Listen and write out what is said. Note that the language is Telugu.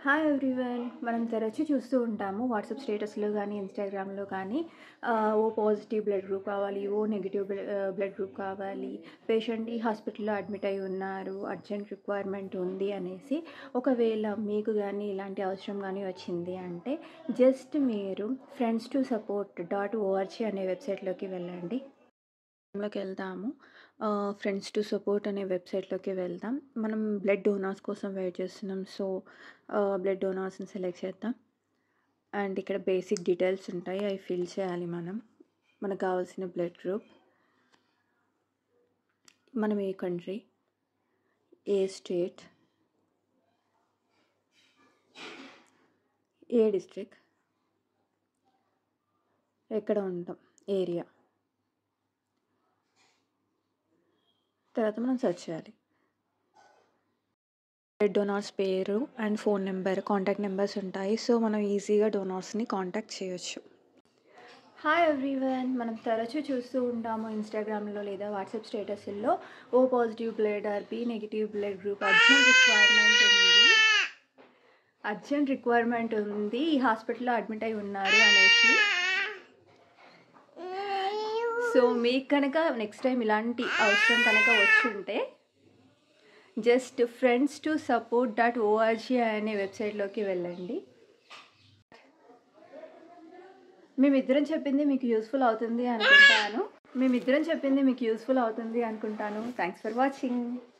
హాయ్ ఎవ్రీవన్ మనం తరచూ చూస్తూ ఉంటాము వాట్సాప్ స్టేటస్లో కానీ ఇన్స్టాగ్రామ్లో కానీ ఆ, ఓ పాజిటివ్ బ్లడ్ గ్రూప్ కావాలి ఓ నెగిటివ్ బ్లడ్ గ్రూప్ కావాలి పేషెంట్ ఈ హాస్పిటల్లో అడ్మిట్ అయి ఉన్నారు అర్జెంట్ రిక్వైర్మెంట్ ఉంది అనేసి ఒకవేళ మీకు కానీ ఇలాంటి అవసరం కానీ వచ్చింది అంటే జస్ట్ మీరు friends to support dot ORG అనే వెబ్సైట్లోకి వెళ్ళండి లోకి వెళ్తాము ఫ్రెండ్స్ టు సపోర్ట్ అనే వెబ్సైట్లోకి వెళ్దాం మనం బ్లడ్ డోనార్స్ కోసం వెయిట్ చేస్తున్నాం సో బ్లడ్ డోనార్స్ని సెలెక్ట్ చేద్దాం అండ్ ఇక్కడ బేసిక్ డీటెయిల్స్ ఉంటాయి అవి ఫిల్ చేయాలి మనం మనకు కావాల్సిన బ్లడ్ గ్రూప్ మనం ఏ కంట్రీ ఏ స్టేట్ ఏ డిస్ట్రిక్ట్ ఎక్కడ ఉంటాం ఏరియా తర్వాత మనం సెర్చ్ చేయాలి డొనార్స్ పేరు and phone number contact numbers ఉంటాయి సో మనం ఈజీగా డొనార్స్ని కాంటాక్ట్ చేయొచ్చు హాయ్ ఎవ్రీవన్ మనం తరచూ చూస్తూ ఉంటాము ఇన్స్టాగ్రామ్లో లేదా వాట్సాప్ స్టేటస్ల్లో O positive blood or B negative blood group urgent requirement ఉంది అర్జెంట్ రిక్వైర్మెంట్ ఉంది ఈ హాస్పిటల్లో అడ్మిట్ అయి ఉన్నారు అనేసి సో మీకు కనుక నెక్స్ట్ టైం ఇలాంటి అవసరం కనుక వచ్చి ఉంటే just friends to support dot ORG అనే వెబ్సైట్లోకి వెళ్ళండి మేమిద్దరం చెప్పింది మీకు యూస్ఫుల్ అవుతుంది అనుకుంటాను మేమిద్దరం చెప్పింది మీకు యూస్ఫుల్ అవుతుంది అనుకుంటాను థ్యాంక్స్ ఫర్ వాచింగ్